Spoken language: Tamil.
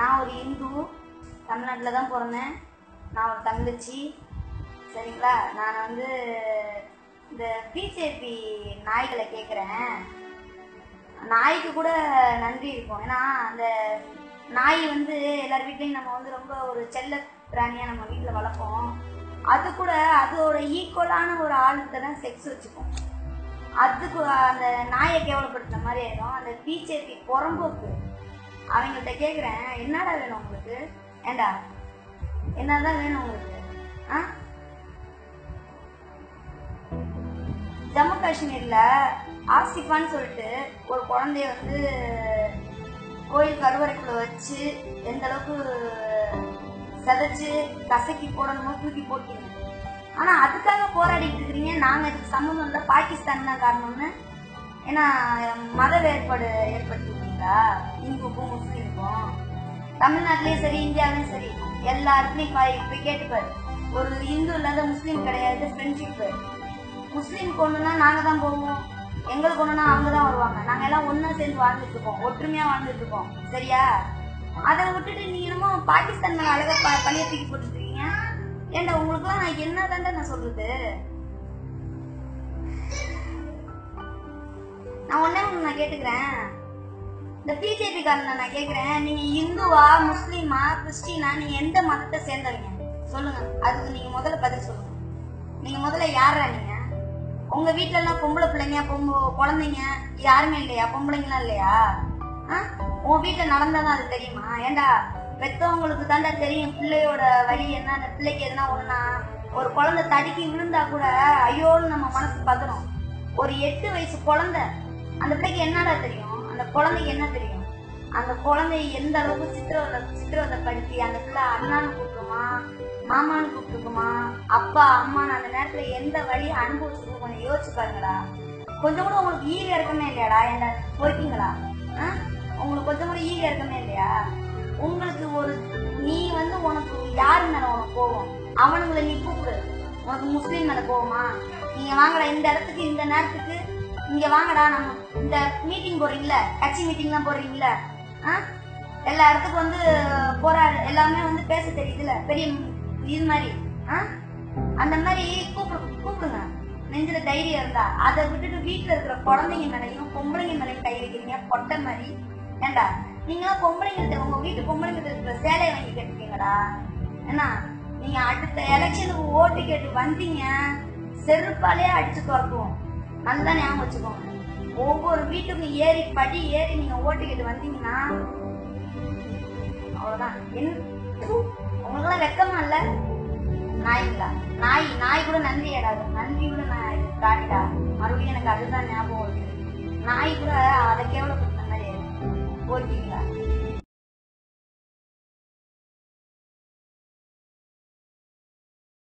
நான் ஒரு இந்து தமிழ்நாட்டில் தான் பிறந்தேன் நான் ஒரு தங்கச்சி சரிங்களா நான் வந்து இந்த பிஜேபி நாய்களை கேட்குறேன் நாய்க்கு கூட நன்றி இருக்கும் ஏன்னா அந்த நாய் வந்து எல்லார் வீட்லேயும் நம்ம வந்து ரொம்ப ஒரு செல்ல பிராணியாக நம்ம வீட்டில் வளர்ப்போம் அது கூட அதோட ஈக்குவலான ஒரு ஆளுகிட்ட தான் செக்ஸ் வச்சுக்கும் அதுக்கு அந்த நாயை கேவலப்படுத்துன மாதிரி ஆயிடும் அந்த பிஜேபி புறம்போக்கு அவங்கள்ட்ட கேட்குறேன் என்னடா வேணும் உங்களுக்கு ஏண்டா என்னதான் வேணும் உங்களுக்கு ஆ ஜம்மு காஷ்மீர்ல ஆசிஃபான்னு சொல்லிட்டு ஒரு குழந்தைய வந்து கோயில் கருவறைக்குள்ள வச்சு எந்த அளவுக்கு செதைச்சு கசக்கி போடணுமோ தூக்கி போட்டீங்க ஆனா அதுக்காக போராடிட்டு இருக்கிறீங்க நாங்க இதுக்கு சம்மந்தம் இல்லை பாகிஸ்தான் தான் காரணம்னு ஏன்னா மத வேறுபாடு ஏற்படுத்திருக்கீங்களா இந்துக்கும் முஸ்லீமுக்கும் தமிழ்நாட்டிலயும் சரி இந்தியாவிலயும் சரி எல்லா இடத்துலயும் போய் போய் கேட்டுப்பாரு ஒரு இந்து இல்லாத முஸ்லீம் கிடையாது ஃப்ரெண்ட்ஷிப் முஸ்லீம் ஒண்ணுனா நாங்க தான் போவோம் எங்களுக்கு ஒண்ணுனா அவங்க தான் வருவாங்க நாங்க எல்லாம் ஒண்ணா சேர்ந்து வாழ்ந்துட்டு இருக்கோம் ஒற்றுமையா வாழ்ந்துட்டு இருக்கோம் சரியா அதை விட்டுட்டு நீ என்னமோ பாகிஸ்தான் மேல அழகா ப- பழிய தூக்கி போட்டுட்டு இருக்கீங்க ஏன்டா உங்களுக்குலாம் நான் என்ன நான் சொல்றது நான் ஒண்ணே ஒண்ணு நான் கேட்டுக்கிறேன் இந்த பிஜேபி காரனை நான் கேக்குறேன் நீங்க இந்துவா முஸ்லீமா கிறிஸ்டினா நீங்க எந்த மதத்தை சேர்ந்தவங்க சொல்லுங்க அதுக்கு நீங்க முதல்ல பதில் சொல்லுங்க நீங்க முதல்ல யாரா நீங்க உங்க வீட்ல எல்லாம் பொம்பளை பிள்ளைங்க பொம்பு குழந்தைங்க யாருமே இல்லையா பொம்பளைங்களாம் இல்லையா ஆ? உன் வீட்டுல நடந்தாதான் அது தெரியுமா ஏண்டா பெத்தவங்களுக்கு தாண்டா தெரியும் பிள்ளையோட வழி என்ன அந்த பிள்ளைக்கு எதுனா ஒண்ணுனா ஒரு குழந்தை தடுக்கி விழுந்தா கூட ஐயோன்னு நம்ம மனசு பதறும் ஒரு எட்டு வயசு குழந்தை அந்த பிள்ளைக்கு என்னடா தெரியும் அந்த குழந்தைக்கு என்ன தெரியும் அந்த குழந்தைய எந்த அளவுக்கு சித்திரவதை சித்திரவதைப்படுத்தி அந்த பிள்ளை அண்ணான்னு கூப்பிடுமா மாமான்னு கூப்பிட்டுக்குமா அப்பா அம்மான்னு அந்த நேரத்துல எந்த வழியை அனுபவிச்சிருக்கோம் கொஞ்சம் யோசிச்சு பாருங்களா கொஞ்சம் கூட உங்களுக்கு ஈக இறக்கமே இல்லையாடா என்ன போய்க்கீங்களா ஆ? உங்களுக்கு கொஞ்சம் கூட ஈக இறக்கமே இல்லையா உங்களுக்கு ஒரு நீ வந்து உனக்கு யாரு மேல உனக்கு போவோம் அவனுங்களை நீ கூப்பிடு உனக்கு முஸ்லீம் மேல போவோமா நீங்க வாங்கடா இந்த இடத்துக்கு இந்த நேரத்துக்கு இங்க வாங்கடா நம்ம இந்த மீட்டிங் போறீங்களா கட்சி மீட்டிங்லாம் போறீங்களா ஆ? எல்லா இடத்துக்கும் வந்து போராடு எல்லாமே வந்து பேச தெரியுதுல பெரிய இது மாதிரி ஆ? அந்த மாதிரி கூப்பிடு கூப்பிடுங்க நெஞ்சில தைரியம் இருந்தா அதை விட்டுட்டு வீட்டுல இருக்கிற குழந்தைங்க மேலையும் பொம்பளைங்க மேலையும் கை வைக்கிறீங்க பொட்டை மாதிரி ஏண்டா நீங்களாம் பொம்பளைங்க உங்க வீட்டு பொம்பளைங்க இருக்கிற சேலையை வாங்கி கட்டுப்பீங்கடா என்ன நீங்க அடுத்த எலெக்ஷனுக்கு ஓட்டு கேட்டு வந்தீங்க செருப்பாலே அடிச்சு துறக்குவோம் நல்லா ஞாபகம் வச்சுக்கோங்க ஒவ்வொரு வீட்டுக்கும் ஏறி படி ஏறி நீங்க ஓட்டு கேட்டு வந்தீங்கன்னா அவ்வளவுதான் என் உங்களுக்கெல்லாம் வெக்கமா இல்ல நாய்ங்களா நாய் நாய் கூட நன்றி ஏடாது நன்றி கூட நான் தாடிடா மறுபடியும் எனக்கு அதுதான் ஞாபகம் வருது நாய் கூட அதை கேவலப்படுத்த மாதிரி போட்டீங்களா